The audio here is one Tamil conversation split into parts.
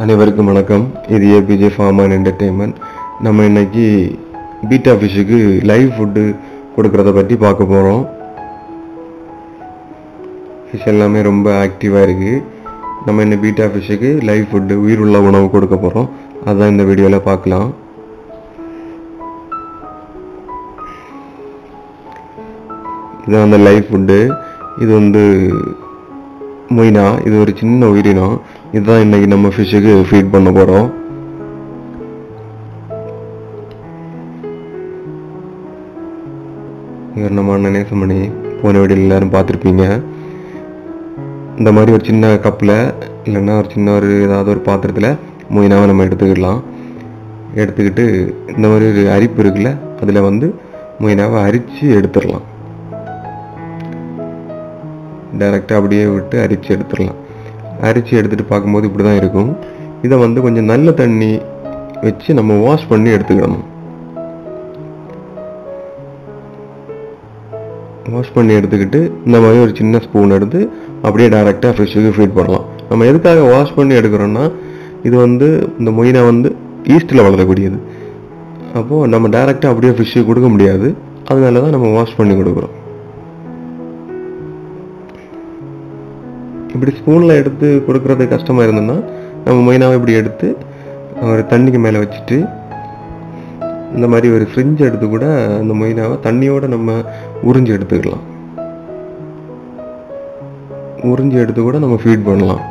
அனைவருக்கும் வணக்கம் இது ஏபிஜே ஃபார்ம் அண்ட் என்டர்டெயின்மெண்ட் நம்ம இன்னைக்கு பீட்டா ஃபிஷ்ஷுக்கு லைவ் ஃபுட்டு கொடுக்கறத பற்றி பார்க்க போகிறோம் ஃபிஷ் எல்லாமே ரொம்ப ஆக்டிவாக இருக்குது நம்ம இந்த பீட்டா ஃபிஷ்ஷுக்கு லைவ் ஃபுட்டு உயிருள்ள உணவு கொடுக்க போகிறோம் அதான் இந்த வீடியோவில் பார்க்கலாம் இதுதான் அந்த லைவ் ஃபுட்டு இது வந்து மொய்னா இது ஒரு சின்ன உயிரினம் இதுதான் இன்னைக்கு நம்ம ஃபிஷ்ஷுக்கு ஃபீட் பண்ண போகிறோம் இவர் நம்ம அண்ணன் நேசமணி போன வீடியோவில் எல்லாரும் பார்த்துருப்பீங்க இந்த மாதிரி ஒரு சின்ன கப்பில் இல்லைன்னா ஒரு சின்ன ஒரு ஏதாவது ஒரு பாத்திரத்தில் மொய்னாவை நம்ம எடுத்துக்கிடலாம் எடுத்துக்கிட்டு இந்த மாதிரி ஒரு அரிப்பு இருக்குல்ல அதில் வந்து மொய்னாவை அரித்து எடுத்துடலாம் டைரெக்டாக அப்படியே விட்டு அரிச்சு எடுத்துடலாம் அரிச்சு எடுத்துகிட்டு பார்க்கும்போது இப்படி தான் இருக்கும் இதை வந்து கொஞ்சம் நல்ல தண்ணி வச்சு நம்ம வாஷ் பண்ணி எடுத்துக்கிடணும் வாஷ் பண்ணி எடுத்துக்கிட்டு இந்த மாதிரி ஒரு சின்ன ஸ்பூன் எடுத்து அப்படியே டைரெக்டாக ஃபிஷ்ஷுக்கு ஃபீட் பண்ணலாம் நம்ம எதுக்காக வாஷ் பண்ணி எடுக்கிறோன்னா இது வந்து இந்த மொயினா வந்து ஈஸ்டில் வளரக்கூடியது அப்போது நம்ம டைரெக்டாக அப்படியே ஃபிஷ்ஷுக்கு கொடுக்க முடியாது அதனால தான் நம்ம வாஷ் பண்ணி கொடுக்குறோம் இப்படி ஸ்பூனில் எடுத்து கொடுக்குறது கஷ்டமாக இருந்ததுன்னா நம்ம மொயினாவை இப்படி எடுத்து ஒரு தண்ணிக்கு மேலே வச்சுட்டு இந்த மாதிரி ஒரு ஃப்ரிட்ஜ் எடுத்து கூட அந்த மொயினாவை தண்ணியோட நம்ம உறிஞ்சி எடுத்துக்கலாம் உறிஞ்சி எடுத்து கூட நம்ம ஃபீட் பண்ணலாம்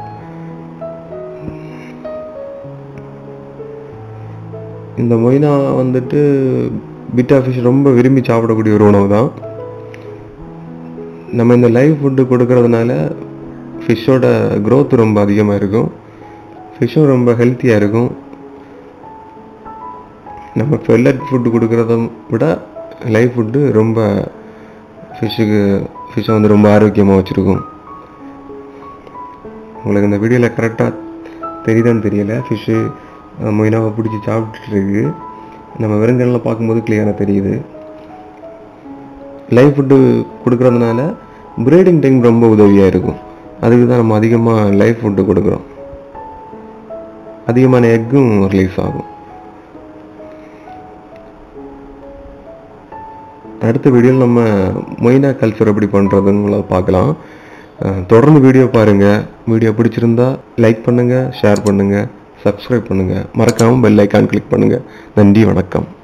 இந்த மொய்னா வந்துட்டு பிட்டா ஃபிஷ் ரொம்ப விரும்பி சாப்பிடக்கூடிய ஒரு உணவு தான் நம்ம இந்த லைவ் ஃபுட்டு கொடுக்கறதுனால ஃபிஷ்ஷோட growth ரொம்ப அதிகமாக இருக்கும் ஃபிஷ்ஷும் ரொம்ப ஹெல்த்தியாக இருக்கும் நம்ம ஃபெல்லட் ஃபுட்டு கொடுக்குறத விட லைவ் ஃபுட்டு ரொம்ப ஃபிஷ்ஷுக்கு ஃபிஷ்ஷை வந்து ரொம்ப ஆரோக்கியமாக வச்சுருக்கும் உங்களுக்கு இந்த வீடியோவில் கரெக்டாக தெரியுதான்னு தெரியல ஃபிஷ்ஷு மொயினாவை பிடிச்சி சாப்பிட்டுட்டு இருக்கு நம்ம வெறுங்கல்லாம் பார்க்கும்போது கிளியராக தெரியுது லைவ் ஃபுட்டு கொடுக்கறதுனால ப்ரீடிங் டைம் ரொம்ப உதவியாக இருக்கும் அதுக்கு தான் நம்ம அதிகமாக லைவ் ஃபுட்டு கொடுக்குறோம் அதிகமான எக்கும் ரிலீஸ் ஆகும் அடுத்த வீடியோவில் நம்ம மொய்னா கல்ச்சர் எப்படி பண்ணுறதுன்னு பார்க்கலாம் அஹ் தொடர்ந்து வீடியோ பாருங்கள் வீடியோ பிடிச்சிருந்தா லைக் பண்ணுங்கள் ஷேர் பண்ணுங்கள் சப்ஸ்கிரைப் பண்ணுங்கள் மறக்காமல் பெல் ஐக்கான் கிளிக் பண்ணுங்கள் நன்றி வணக்கம்